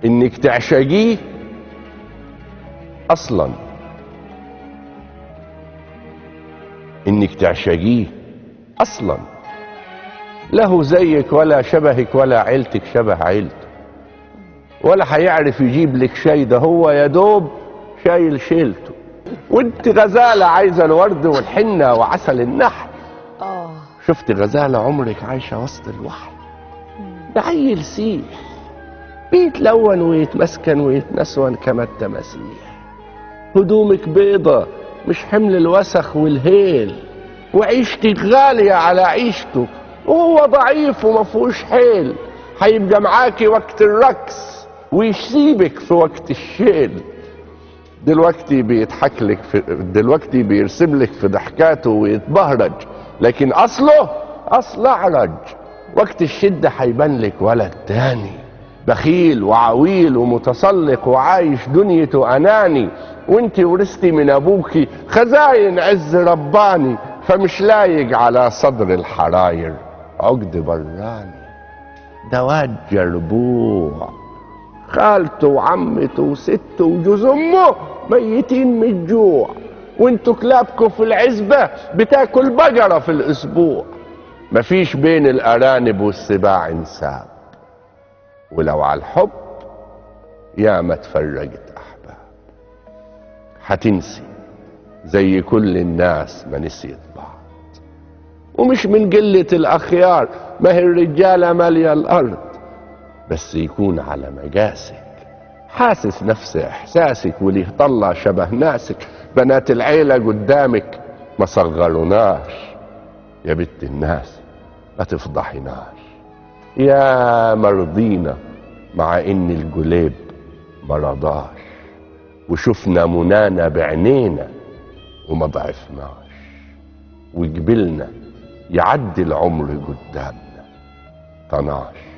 انك تعشقيه اصلا انك تعشقيه اصلا له زيك ولا شبهك ولا عيلتك شبه عيلته ولا هيعرف يجيب لك شيء ده هو يا دوب شايل شيلته وانت غزاله عايزه الورد والحنه وعسل النحل اه شفت غزاله عمرك عايشه وسط الوحل ده عيل سيح بيتلون ويتمسكن ويتنسون كما التماسيح هدومك بيضة مش حمل الوسخ والهيل وعيشتك غالية على عيشته وهو ضعيف ومفهوش حيل هيبقى معاكي وقت الرقص ويسيبك في وقت الشيل دلوقتي بيضحك لك في دلوقتي بيرسم لك في ضحكاته ويتبهرج لكن اصله اصل اعرج وقت الشده هيبان لك ولد تاني بخيل وعويل ومتسلق وعايش دنيته اناني وانت ورثتي من ابوكي خزاين عز رباني فمش لايق على صدر الحراير عقد براني ده واد جربوع خالته وعمته وسته وجوز امه ميتين من الجوع وانتوا كلابكم في العزبة بتاكل بقرة في الاسبوع مفيش بين الارانب والسباع انساب ولو على الحب يا ما تفرقت احباب هتنسي زي كل الناس ما نسيت بعض ومش من قلة الأخيار ما هي الرجالة مالية الأرض بس يكون على مقاسك حاسس نفس إحساسك واللي طلع شبه ناسك بنات العيلة قدامك ما صغروناش يا بنت الناس ما تفضحناش يا مرضينا مع ان الجليب ما رضاش وشفنا منانا بعينينا وما ضعفناش وقبلنا يعدي العمر قدامنا طناش